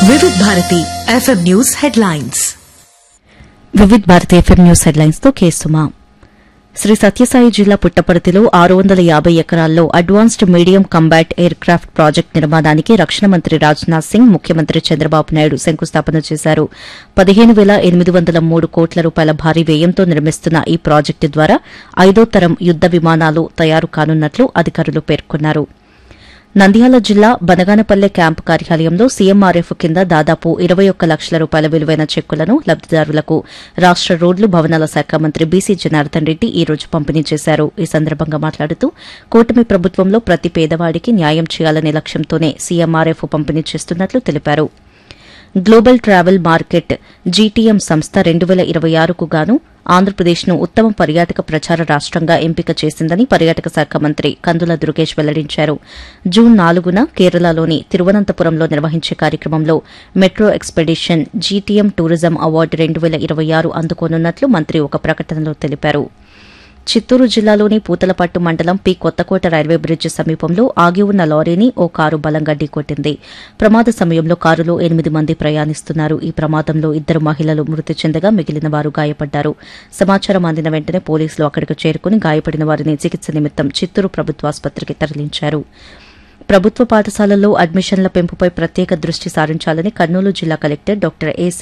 వివిధ Bharati FM news headlines Vividh Bharati FM news headlines తో కేసుమా శ్రీ సత్యసాయి జిల్లా పుట్టపర్తిలో ఆరు వందల యాబై ఎకరాల్లో advanced medium combat aircraft project నిర్మాణానికి రక్షణ మంత్రి రాజ్నాథ్ సింగ్ ముఖ్యమంత్రి చంద్రబాబు నాయుడు శంకుస్థాపన చేశారు పదిహేను వేల ఎనిమిది వందల మూడు కోట్ల రూపాయల భారీ వ్యయంతో నిర్మిస్తున్న ఈ ప్రాజెక్టు ద్వారా ఐదో తరం యుద్ద విమానాలు తయారు కానున్నట్లు అధికారులు పేర్కొన్నారు నంద్యాల జిల్లా బనగానపల్లె క్యాంపు కార్యాలయంలో సీఎంఆర్ఎఫ్ కింద దాదాపు ఇరవై ఒక్క లక్షల రూపాయల విలువైన చెక్కులను లబ్దిదారులకు రాష్ట రోడ్లు భవనాల శాఖ మంత్రి బీసీ జనార్దన్ రెడ్డి ఈ రోజు పంపిణీ చేశారు ఈ సందర్భంగా మాట్లాడుతూ కూటమి ప్రభుత్వంలో ప్రతి పేదవాడికి న్యాయం చేయాలనే లక్ష్యంతోనే సీఎంఆర్ఎఫ్ పంపిణీ చేస్తున్నట్లు తెలిపారు గ్లోబల్ ట్రావెల్ మార్కెట్ జీటీఎం సంస్థ రెండు వేల ఇరవై ఆరుకు గాను ఆంధ్రప్రదేశ్ను ఉత్తమ పర్యాటక ప్రచార రాష్టంగా ఎంపిక చేసిందని పర్యాటక శాఖ మంత్రి కందుల దుర్గేష్ వెల్లడించారు జూన్ నాలుగున కేరళలోని తిరువనంతపురంలో నిర్వహించే కార్యక్రమంలో metro expedition GTM tourism award రెండు వేల ఇరవై ఆరు అందుకోనున్నట్లు మంత్రి ఒక ప్రకటనలో తెలిపారు చిత్తూరు జిల్లాలోని పూతలపట్టు మండలం పి కొత్తకోట రైల్వే బ్రిడ్జి సమీపంలో ఆగి ఉన్న లారీని ఓ కారు బలంగా ఢీకొట్టింది ప్రమాద సమయంలో కారులో ఎనిమిది మంది ప్రయాణిస్తున్నారు ఈ ప్రమాదంలో ఇద్దరు మహిళలు మృతి చెందగా మిగిలిన వారు గాయపడ్డారు సమాచారం అందిన వెంటనే పోలీసులు అక్కడికి చేరుకుని గాయపడిన వారిని చికిత్స నిమిత్తం చిత్తూరు ప్రభుత్వాసుపత్రికి తరలించారు ప్రభుత్వ పాఠశాలల్లో అడ్మిషన్ల పెంపుపై ప్రత్యేక దృష్టి సారించాలని కర్నూలు జిల్లా కలెక్టర్ డాక్టర్ ఏ